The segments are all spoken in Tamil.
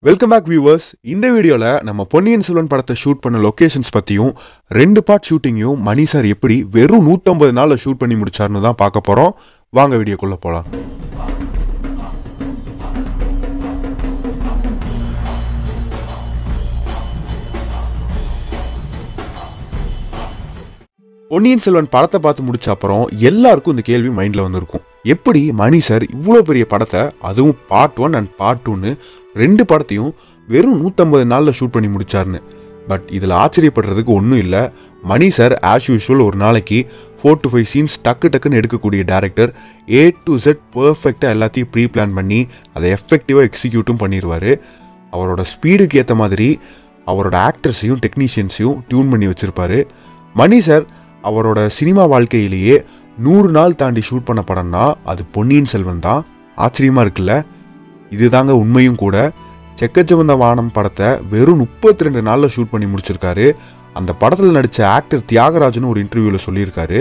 வெல்கம் பேக் வியூவர்ஸ் இந்த வீடியோவில் நம்ம பொன்னியின் செல்வன் படத்தை ஷூட் பண்ண லொகேஷன்ஸ் பற்றியும் ரெண்டு பார்ட் ஷூட்டிங்கையும் மணி சார் எப்படி வெறும் நூற்றம்பது நாளில் ஷூட் பண்ணி முடிச்சாருன்னு தான் பார்க்க போகிறோம் வாங்க வீடியோக்குள்ளே போகலாம் பொன்னியின் செல்வன் படத்தை பார்த்து முடிச்ச அப்புறம் எல்லாருக்கும் இந்த கேள்வி மைண்டில் வந்திருக்கும் எப்படி மணி சார் இவ்வளோ பெரிய படத்தை அதுவும் பார்ட் ஒன் அண்ட் பார்ட் டூன்னு ரெண்டு படத்தையும் வெறும் நூற்றம்பது நாளில் ஷூட் பண்ணி முடிச்சாருன்னு பட் இதில் ஆச்சரியப்படுறதுக்கு ஒன்றும் இல்லை மணி சார் ஆஸ் யூஷுவல் ஒரு நாளைக்கு ஃபோர் டு ஃபைவ் சீன்ஸ் டக்கு டக்குன்னு எடுக்கக்கூடிய டேரக்டர் ஏ டு செட் பர்ஃபெக்டாக எல்லாத்தையும் ப்ரீ பிளான் பண்ணி அதை எஃபெக்டிவாக எக்ஸிக்யூட்டும் பண்ணிடுவார் அவரோட ஸ்பீடுக்கு ஏற்ற மாதிரி அவரோட ஆக்டர்ஸையும் டெக்னீஷியன்ஸையும் டியூன் பண்ணி வச்சுருப்பாரு மணி சார் அவரோட சினிமா வாழ்க்கையிலேயே நூறு நாள் தாண்டி ஷூட் பண்ண படம்னா அது பொன்னியின் செல்வன் தான் ஆச்சரியமாக இருக்குல்ல இதுதாங்க உண்மையும் கூட செக்கச்சவந்த வானம் படத்தை வெறும் முப்பத்தி ரெண்டு நாளில் ஷூட் பண்ணி முடிச்சிருக்காரு அந்த படத்தில் நடித்த ஆக்டர் தியாகராஜன் ஒரு இன்டர்வியூவில் சொல்லியிருக்காரு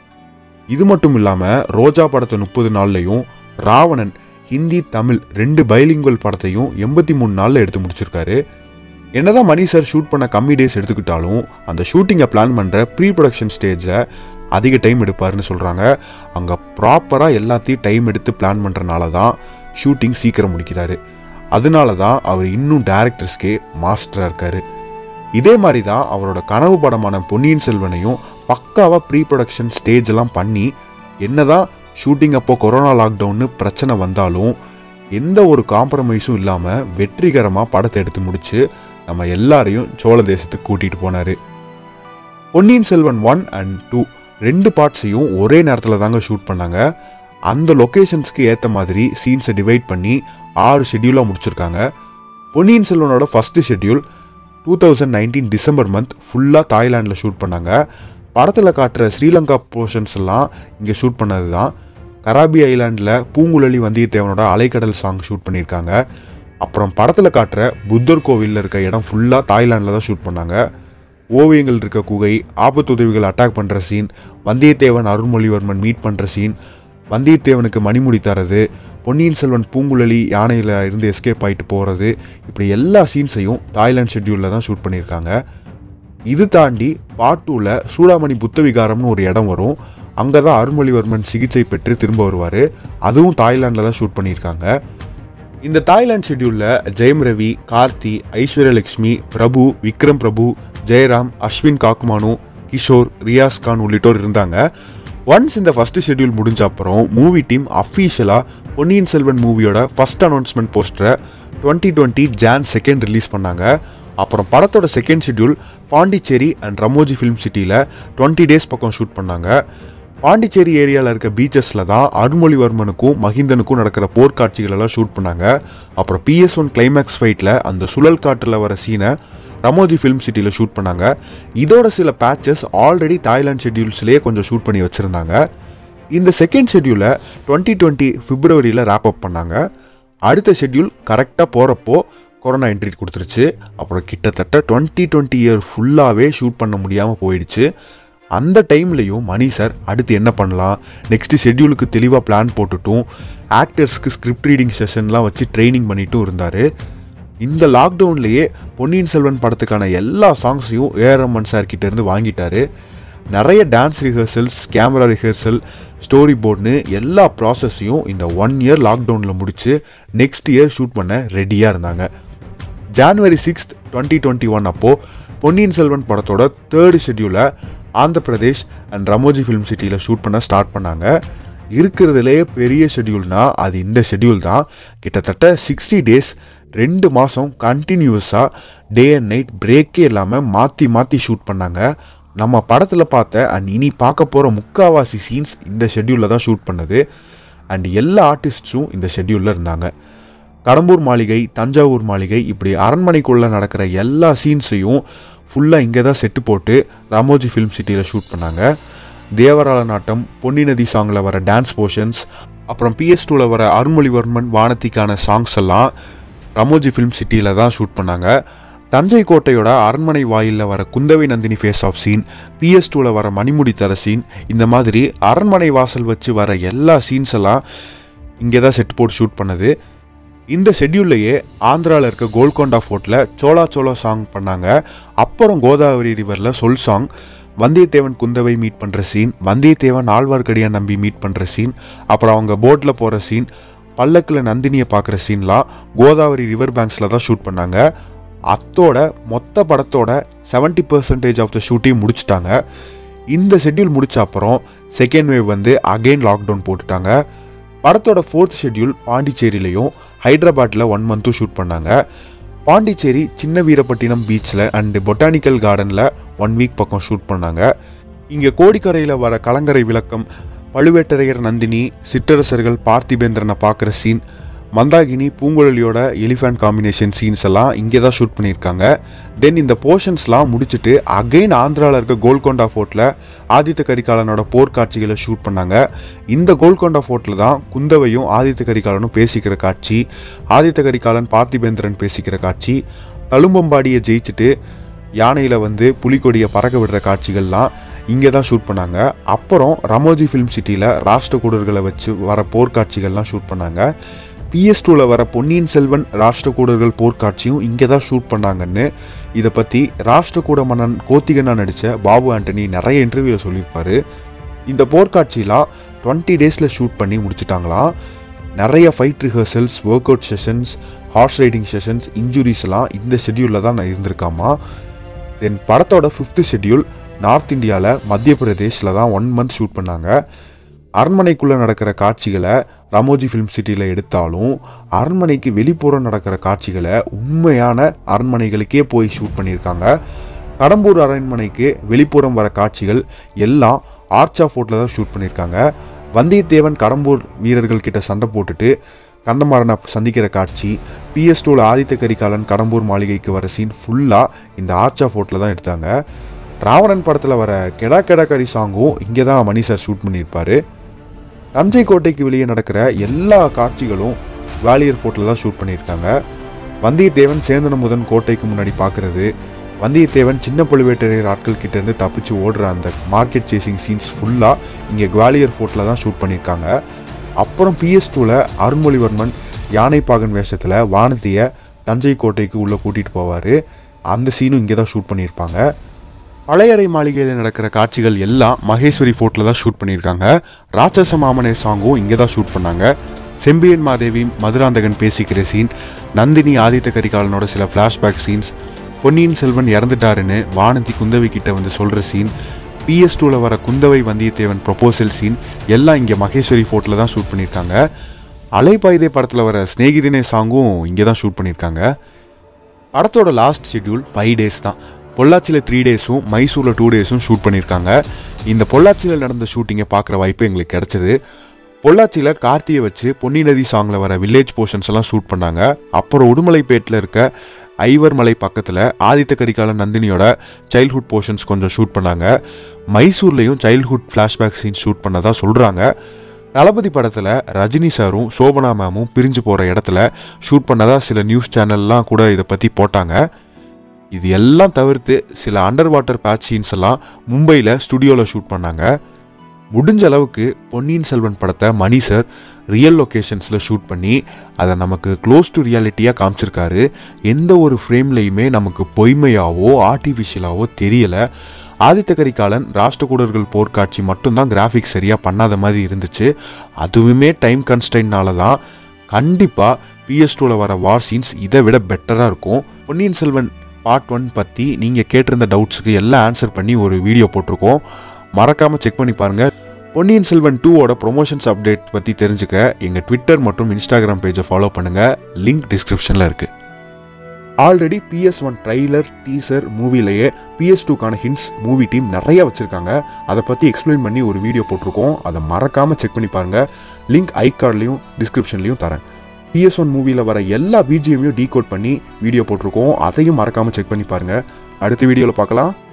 இது மட்டும் இல்லாமல் ரோஜா படத்தை முப்பது நாள்லையும் ராவணன் ஹிந்தி தமிழ் ரெண்டு பைலிங்குவல் படத்தையும் எண்பத்தி மூணு நாளில் எடுத்து முடிச்சிருக்காரு என்னதான் மணி சார் ஷூட் பண்ண கம்மி டேஸ் எடுத்துக்கிட்டாலும் அந்த ஷூட்டிங்கை பிளான் பண்ணுற ப்ரீ ப்ரொடக்ஷன் ஸ்டேஜை அதிக டைம் எடுப்பாருன்னு சொல்கிறாங்க அங்கே ப்ராப்பராக எல்லாத்தையும் டைம் எடுத்து பிளான் பண்ணுறனால தான் ஷூட்டிங் சீக்கிரம் முடிக்கிறாரு அதனால தான் அவர் இன்னும் டேரக்டர்ஸ்க்கே மாஸ்டராக இருக்கார் இதே மாதிரி தான் அவரோட கனவு படமான பொன்னியின் செல்வனையும் பக்காவாக ப்ரீ ப்ரொடக்ஷன் ஸ்டேஜ் எல்லாம் பண்ணி என்னதான் ஷூட்டிங் அப்போ கொரோனா லாக்டவுன்னு பிரச்சனை வந்தாலும் எந்த ஒரு காம்ப்ரமைஸும் இல்லாமல் வெற்றிகரமாக படத்தை எடுத்து முடிச்சு நம்ம எல்லாரையும் சோழ தேசத்துக்கு கூட்டிகிட்டு போனார் Ponniyin Selvan one and two ரெண்டு பார்ட்ஸையும் ஒரே நேரத்தில் தாங்க ஷூட் பண்ணாங்க அந்த லொக்கேஷன்ஸ்க்கு ஏற்ற மாதிரி சீன்ஸை டிவைட் பண்ணி ஆறு ஷெட்யூலாக முடிச்சிருக்காங்க பொன்னியின் செல்வனோட first schedule two thousand nineteen December month ஃபுல்லாக தாய்லாண்டில் ஷூட் பண்ணாங்க படத்தில் காட்டுற ஸ்ரீலங்கா போர்ஷன்ஸ் எல்லாம் இங்கே ஷூட் பண்ணது தான் கராபி ஐலாண்டில் பூங்குழலி வந்தியத்தேவனோட அலைக்கடல் சாங் ஷூட் பண்ணியிருக்காங்க அப்புறம் படத்தில் காட்டுற புத்தர் கோவிலில் இருக்க இடம் ஃபுல்லாக தாய்லாண்டில் தான் ஷூட் பண்ணாங்க ஓவியங்கள் இருக்க குகை ஆபத்துதவிகள் அட்டாக் பண்ணுற சீன் வந்தியத்தேவன் அருள்மொழிவர்மன் மீட் பண்ணுற சீன் வந்தியத்தேவனுக்கு மணிமுடி தரது பொன்னியின் செல்வன் பூங்குழலி யானையில் இருந்து எஸ்கேப் ஆகிட்டு போகிறது இப்படி எல்லா சீன்ஸையும் தாய்லாந்து ஷெட்யூலில் தான் ஷூட் பண்ணியிருக்காங்க இது தாண்டி பார்ட் டூவில் சூடாமணி புத்த விகாரம்னு ஒரு இடம் வரும் அங்கே தான் அருள்மொழிவர்மன் சிகிச்சை பெற்று திரும்ப வருவார் அதுவும் தாய்லாண்டில் தான் ஷூட் பண்ணியிருக்காங்க இந்த தாய்லாந்து ஷெட்யூலில் ஜெயம் ரவி கார்த்தி ஐஸ்வர்யலட்சுமி பிரபு விக்ரம் பிரபு ஜெயராம் அஸ்வின் காக்குமானு கிஷோர் ரியாஸ் கான் உள்ளிட்டோர் இருந்தாங்க ஒன்ஸ் இந்த ஃபர்ஸ்ட் ஷெட்யூல் முடிஞ்ச அப்புறம் மூவி டீம் அஃபீஷியலாக பொன்னியின் செல்வன் மூவியோட ஃபர்ஸ்ட் அனௌன்ஸ்மெண்ட் போஸ்டரை twenty twenty Jan second release பண்ணாங்க அப்புறம் படத்தோட second schedule Pondicherry and Ramoji film சிட்டியில் டுவெண்ட்டி டேஸ் பக்கம் ஷூட் பண்ணாங்க பாண்டிச்சேரி ஏரியாவில் இருக்க பீச்சஸில் தான் அருள்மொழிவர்மனுக்கும் மஹிந்தனுக்கும் நடக்கிற போர்க்காட்சிகள் எல்லாம் ஷூட் பண்ணாங்க அப்புறம் பிஎஸ் ஒன் கிளைமேக்ஸ் ஃபைட்டில் அந்த சுழல் காற்றில் வர சீனை ரமோஜி ஃபிலிம் சிட்டியில் ஷூட் பண்ணாங்க இதோட சில பேச்சஸ் ஆல்ரெடி தாய்லாந்து ஷெட்யூல்ஸ்லேயே கொஞ்சம் ஷூட் பண்ணி வச்சுருந்தாங்க இந்த செகண்ட் ஷெட்யூலை டுவெண்ட்டி டுவெண்ட்டி பிப்ரவரியில் ரேப் அப் பண்ணாங்க அடுத்த ஷெட்யூல் கரெக்டாக போகிறப்போ கொரோனா என்ட்ரி கொடுத்துருச்சு அப்புறம் கிட்டத்தட்ட டுவெண்ட்டி டுவெண்ட்டி இயர் ஃபுல்லாகவே ஷூட் பண்ண முடியாமல் போயிடுச்சு அந்த டைம்லையும் மணி சார் அடுத்து என்ன பண்ணலாம் நெக்ஸ்ட் ஷெட்யூலுக்கு தெளிவாக பிளான் போட்டுட்டும் ஆக்டர்ஸ்க்கு ஸ்கிரிப்ட் ரீடிங் செஷன்லாம் வச்சு ட்ரைனிங் பண்ணிட்டும் இருந்தார் இந்த லாக்டவுன்லேயே பொன்னியின் செல்வன் படத்துக்கான எல்லா சாங்ஸையும் ஏஆர்எம்மன் சார் கிட்டேருந்து வாங்கிட்டாரு நிறைய dance rehearsals camera rehearsal story போர்டுன்னு எல்லா ப்ராசஸையும் இந்த ஒன் இயர் லாக்டவுனில் முடித்து நெக்ஸ்ட் இயர் ஷூட் பண்ண ரெடியாக இருந்தாங்க January sixth twenty twenty one அப்போது பொன்னியின் செல்வன் படத்தோட தேர்டு ஷெட்யூலை ஆந்திர பிரதேஷ் அண்ட் ரமோஜி ஃபிலிம் சிட்டியில் ஷூட் பண்ண ஸ்டார்ட் பண்ணாங்க இருக்கிறதுலே பெரிய ஷெட்யூல்னா அது இந்த ஷெட்யூல் தான் கிட்டத்தட்ட சிக்ஸ்டி டேஸ் ரெண்டு மாதம் கண்டினியூஸாக டே அண்ட் நைட் பிரேக்கே இல்லாமல் மாற்றி மாற்றி ஷூட் பண்ணாங்க நம்ம படத்தில் பார்த்த அண்ட் இனி பார்க்க போகிற முக்காவாசி சீன்ஸ் இந்த ஷெட்யூலில் தான் ஷூட் பண்ணது அண்ட் எல்லா ஆர்டிஸ்ட்ஸும் இந்த ஷெட்யூலில் இருந்தாங்க கடம்பூர் மாளிகை தஞ்சாவூர் மாளிகை இப்படி அரண்மனைக்குள்ளே நடக்கிற எல்லா சீன்ஸையும் ஃபுல்லாக இங்கே தான் செட்டு போட்டு ராமோஜி ஃபிலிம் சிட்டியில் ஷூட் பண்ணாங்க தேவரால நாட்டம் பொன்னி நதி சாங்கில் வர டான்ஸ் போர்ஷன்ஸ் அப்புறம் பிஎஸ் டூவில் வர அருள்மொழிவர்மன் வானத்திக்கான சாங்ஸ் எல்லாம் ரமோஜி ஃபிலிம் சிட்டியில் தான் ஷூட் பண்ணாங்க தஞ்சை கோட்டையோட அரண்மனை வாயிலில் வர Kundavai Nandini face off scene PS டூவில் வர மணிமுடி தர சீன் இந்த மாதிரி அரண்மனை வாசல் வச்சு வர எல்லா சீன்ஸ் எல்லாம் இங்கே தான் செட் போட்டு ஷூட் பண்ணது இந்த ஷெட்யூல்லையே ஆந்திராவில் இருக்க கோல்கொண்டா ஃபோர்ட்டில் சோலா சோலா சாங் பண்ணாங்க அப்புறம் கோதாவரி ரிவரில் சொல் சாங் வந்தியத்தேவன் குந்தவை மீட் பண்ணுற சீன் வந்தியத்தேவன் ஆழ்வார்க்கடியான் நம்பி மீட் பண்ணுற சீன் அப்புறம் அவங்க போட்டில் போகிற சீன் பல்லக்கில் நந்தினியை பார்க்குற சீன்லாம் கோதாவரி ரிவர் பேங்க்ஸில் தான் ஷூட் பண்ணாங்க அத்தோட மொத்த படத்தோட 70% பர்சன்டேஜ் ஆஃப் த ஷூட்டையும் முடிச்சிட்டாங்க இந்த ஷெட்யூல் முடிச்ச அப்புறம் செகண்ட் வேவ் வந்து அகெயின் லாக்டவுன் போட்டுட்டாங்க படத்தோட ஃபோர்த் ஷெட்யூல் பாண்டிச்சேரியிலையும் ஹைதராபாத்தில் ஒன் மந்த்தும் ஷூட் பண்ணாங்க பாண்டிச்சேரி சின்ன வீரப்பட்டினம் பீச்சில் அண்டு பொட்டானிக்கல் கார்டனில் ஒன் வீக் பக்கம் ஷூட் பண்ணாங்க இங்கே கோடிக்கரையில் வர கலங்கரை விளக்கம் பழுவேட்டரையர் நந்தினி சிற்றரசர்கள் பார்த்திபேந்திரனை பார்க்குற சீன் மந்தாகினி பூங்குழலியோட எலிஃபண்ட் காம்பினேஷன் சீன்ஸ் எல்லாம் இங்கே தான் ஷூட் பண்ணியிருக்காங்க தென் இந்த போர்ஷன்ஸ்லாம் முடிச்சுட்டு அகைன் ஆந்திராவில் இருக்க கோல்கொண்டா ஃபோர்ட்டில் ஆதித்த கரிகாலனோட போர்க்காட்சிகளை ஷூட் பண்ணாங்க இந்த கோல்கொண்டா ஃபோர்ட்டில் தான் குந்தவையும் ஆதித்த கரிகாலனும் பேசிக்கிற காட்சி ஆதித்த கரிகாலன் பார்த்திபேந்திரன் பேசிக்கிற காட்சி தழும்பம்பாடியை ஜெயிச்சுட்டு யானையில் வந்து புலிக்கொடியை பறக்க விடுற காட்சிகள்லாம் இங்கே தான் ஷூட் பண்ணாங்க அப்புறம் ரமோஜி ஃபிலிம் சிட்டியில் ராஷ்டிரகூடர்களை வச்சு வர போர்க்காட்சிகள்லாம் ஷூட் பண்ணாங்க பிஎஸ் டூவில் வர பொன்னியின் செல்வன் ராஷ்டிரகூடர்கள் போர்க்காட்சியும் இங்கே தான் ஷூட் பண்ணாங்கன்னு இதை பற்றி ராஷ்டிரகூட மன்னன் கோத்திகனா நடித்த பாபு ஆண்டனி நிறைய இன்டர்வியூவில் சொல்லியிருப்பாரு இந்த போர்க்காட்சியெலாம் டுவெண்ட்டி டேஸில் ஷூட் பண்ணி முடிச்சிட்டாங்களாம் நிறைய fight rehearsals workout sessions horse riding sessions இன்ஜுரிஸ்லாம் இந்த ஷெட்யூலில் தான் நான் இருந்திருக்காமா தென் படத்தோட ஃபிஃப்த்து ஷெட்யூல் நார்த் இந்தியாவில் மத்திய பிரதேஷில் தான் ஒன் மந்த் ஷூட் பண்ணாங்க அரண்மனைக்குள்ளே நடக்கிற காட்சிகளை ரமோஜி ஃபிலிம் சிட்டியில் எடுத்தாலும் அரண்மனைக்கு வெளிப்புறம் நடக்கிற காட்சிகளை உண்மையான அரண்மனைகளுக்கே போய் ஷூட் பண்ணியிருக்காங்க கடம்பூர் அரண்மனைக்கு வெளிப்புறம் வர காட்சிகள் எல்லாம் ஆர்ச்சா ஃபோர்ட்டில் தான் ஷூட் பண்ணியிருக்காங்க வந்தியத்தேவன் கடம்பூர் வீரர்கள் கிட்ட சண்டை போட்டுட்டு கந்தமாறனை சந்திக்கிற காட்சி பிஎஸ் டூவில் ஆதித்த கரிகாலன் கடம்பூர் மாளிகைக்கு வர சீன் ஃபுல்லாக இந்த ஆர்ச்சா ஃபோர்ட்டில் தான் எடுத்தாங்க ராவணன் படத்தில் வர கெடா கெடா கரி சாங்கும் இங்கே தான் மணி சார் ஷூட் பண்ணியிருப்பாரு தஞ்சை கோட்டைக்கு வெளியே நடக்கிற எல்லா காட்சிகளும் வாலியர் ஃபோர்ட்டில் தான் ஷூட் பண்ணியிருக்காங்க வந்தியத்தேவன் சேந்தனமுதன் கோட்டைக்கு முன்னாடி பார்க்குறது வந்தியத்தேவன் சின்ன பழுவேட்டரையர் ஆட்கள் கிட்ட இருந்து தப்பிச்சு ஓடுற அந்த மார்க்கெட் சேசிங் சீன்ஸ் ஃபுல்லாக இங்கே குவாலியர் ஃபோர்ட்டில் தான் ஷூட் பண்ணியிருக்காங்க அப்புறம் பிஎஸ் டூவில் அருண்மொழிவர்மன் யானைப்பாகன் வேஷத்தில் வானதியை தஞ்சை கோட்டைக்கு உள்ளே கூட்டிகிட்டு போவார் அந்த சீனும் இங்கே தான் ஷூட் பண்ணியிருப்பாங்க பழையறை மாளிகையில் நடக்கிற காட்சிகள் எல்லாம் மகேஸ்வரி ஃபோர்ட்டில் தான் ஷூட் பண்ணியிருக்காங்க ராட்சச மாமனே சாங்கும் இங்கே தான் ஷூட் பண்ணாங்க செம்பியன் மாதேவி மதுராந்தகன் பேசிக்கிற சீன் நந்தினி ஆதித்த கரிகாலனோட சில ஃப்ளாஷ்பேக் சீன்ஸ் பொன்னியின் செல்வன் இறந்துட்டாருன்னு வானதி குந்தவை கிட்ட வந்து சொல்கிற சீன் பிஎஸ் டூவில் வர குந்தவை வந்தியத்தேவன் ப்ரொபோசல் சீன் எல்லாம் இங்கே மகேஸ்வரி ஃபோர்ட்டில் தான் ஷூட் பண்ணியிருக்காங்க அலைப்பாயுதே படத்தில் வர ஸ்நேகிதினே சாங்கும் இங்கே தான் ஷூட் பண்ணியிருக்காங்க படத்தோட லாஸ்ட் ஷெட்யூல் ஃபைவ் டேஸ் தான் பொள்ளாச்சியில் த்ரீ டேஸும் மைசூரில் டூ டேஸும் ஷூட் பண்ணியிருக்காங்க இந்த பொள்ளாச்சியில் நடந்த ஷூட்டிங்கை பார்க்குற வாய்ப்பு எங்களுக்கு கிடச்சிது பொள்ளாச்சியில் கார்த்தியை வச்சு பொன்னி நதி சாங்கில் வர வில்லேஜ் போர்ஷன்ஸ் எல்லாம் ஷூட் பண்ணாங்க அப்புறம் உடுமலைப்பேட்டில் இருக்க ஐவர் மலை பக்கத்தில் ஆதித்த கரிகாலன் நந்தினியோட சைல்ட்ஹுட் போர்ஷன்ஸ் கொஞ்சம் ஷூட் பண்ணாங்க மைசூர்லேயும் சைல்ட்ஹுட் ஃப்ளாஷ்பேக் சீன் ஷூட் பண்ணதா சொல்கிறாங்க தளபதி படத்தில் ரஜினி சாரும் சோபனா மேமும் பிரிஞ்சு போகிற இடத்துல ஷூட் பண்ணதா சில நியூஸ் சேனல்லாம் கூட இதை பற்றி போட்டாங்க இது எல்லாம் தவிர்த்து சில அண்டர் வாட்டர் பேட்ச் சீன்ஸ் எல்லாம் மும்பையில் ஸ்டுடியோவில் ஷூட் பண்ணாங்க முடிஞ்ச அளவுக்கு பொன்னியின் செல்வன் படத்தை மணி சார் ரியல் லொக்கேஷன்ஸில் ஷூட் பண்ணி அதை நமக்கு க்ளோஸ் டு ரியாலிட்டியாக காமிச்சிருக்காரு எந்த ஒரு ஃப்ரேம்லையுமே நமக்கு பொய்மையாவோ ஆர்டிஃபிஷியலாவோ தெரியலை ஆதித்த கரிகாலன் ராஷ்டிரகூடர்கள் போர்க்காட்சி மட்டும்தான் கிராஃபிக்ஸ் சரியாக பண்ணாத மாதிரி இருந்துச்சு அதுவுமே டைம் கன்ஸ்டைன்னால தான் கண்டிப்பாக பிஎஸ் டூவில் வர வார் சீன்ஸ் இதை விட பெட்டராக இருக்கும் பொன்னியின் செல்வன் பார்ட் ஒன் பற்றி நீங்கள் கேட்டிருந்த டவுட்ஸுக்கு எல்லாம் ஆன்சர் பண்ணி ஒரு வீடியோ போட்டிருக்கோம் மறக்காமல் செக் பண்ணி பாருங்கள் பொன்னியின் செல்வன் டூவோட ப்ரொமோஷன்ஸ் அப்டேட் பற்றி தெரிஞ்சுக்க எங்கள் ட்விட்டர் மற்றும் இன்ஸ்டாகிராம் பேஜை ஃபாலோ பண்ணுங்கள் லிங்க் டிஸ்கிரிப்ஷனில் இருக்குது already PS one trailer teaser மூவிலேயே பிஎஸ் டூக்கான ஹிண்ட்ஸ் மூவி டீம் நிறைய வச்சுருக்காங்க அதை பற்றி எக்ஸ்பிளைன் பண்ணி ஒரு வீடியோ போட்டிருக்கோம் அதை மறக்காமல் செக் பண்ணி பாருங்கள் லிங்க் ஐ கார்ட்லேயும் டிஸ்கிரிப்ஷன்லேயும் தரேன் பிஎஸ் ஒன் மூவியில் வர எல்லா பிஜிஎம்மையும் டீகோட் பண்ணி வீடியோ போட்டிருக்கோம் அதையும் மறக்காமல் செக் பண்ணி பாருங்கள் அடுத்த வீடியோவில் பார்க்கலாம்